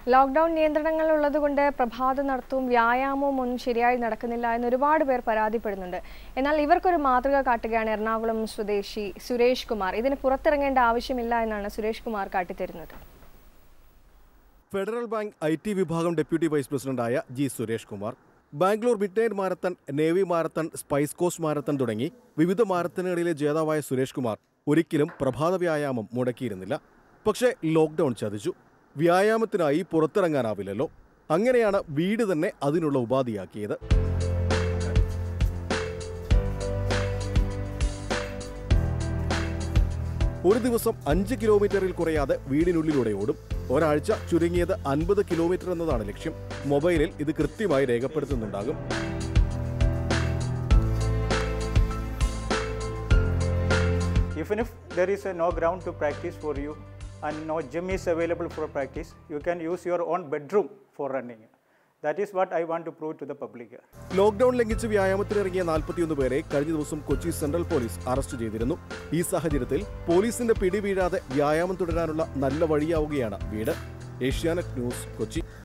Lockdown നിയന്ത്രണങ്ങൾ ഉള്ളതുകൊണ്ട് പ്രഭാത നടത്തവും വ്യായാമവും ഒന്നും ശരിയായി നടക്കുന്നില്ല എന്ന് ഒരുപാട് പേർ പരാതിപ്പെടുന്നുണ്ട് എന്നാൽ ഇവർക്കൊരു മാതൃക കാട്ടുകയാണ് എറണാകുളം സ്വദേശി സുരേഷ് കുമാർ ഇതിന് പുറത്തിറങ്ങേണ്ട ആവശ്യമില്ല എന്നാണ് സുരേഷ് കുമാർ കാട്ടിത്തരുന്നത് ഫെഡറൽ ബാങ്ക് ഐ ടി വിഭാഗം ഡെപ്യൂട്ടി വൈസ് പ്രസിഡന്റായ G Suresh Kumar Bangalore midnight marathon Navy marathon Spice Coast marathon തുടങ്ങി വിവിധ മാരത്തണുകളിലെ ജേതാവായ സുരേഷ് കുമാർ ഒരിക്കലും പ്രഭാത വ്യായാമം മുടക്കിയിരുന്നില്ല പക്ഷേ ലോക്ക്ഡൌൺ ചതിച്ചു വ്യായാമത്തിനായി പുറത്തിറങ്ങാനാവില്ലല്ലോ അങ്ങനെയാണ് വീട് തന്നെ അതിനുള്ള ഉപാധിയാക്കിയത് ഒരു ദിവസം അഞ്ച് കിലോമീറ്ററിൽ കുറയാതെ വീടിനുള്ളിലൂടെ ഓടും ഒരാഴ്ച ചുരുങ്ങിയത് അൻപത് കിലോമീറ്റർ എന്നതാണ് ലക്ഷ്യം മൊബൈലിൽ ഇത് കൃത്യമായി രേഖപ്പെടുത്തുന്നുണ്ടാകും Even if there is a no ground to practice for you and no gym is available for practice, you can use your own bedroom for running. That is what I want to prove to the public. Lockdown ലംഘിച്ച് വ്യായാമത്തിനിറങ്ങിയ നാൽപ്പത്തിയൊന്ന് പേരെ കഴിഞ്ഞ ദിവസം Kochi central police arrest ചെയ്തിരുന്നു ഈ സാഹചര്യത്തിൽ പോലീസിന്റെ പിടി വീഴാതെ വ്യായാമം തുടരാനുള്ള നല്ല വഴിയാവുകയാണ് വീട് ഏഷ്യാനെറ്റ് ന്യൂസ് കൊച്ചി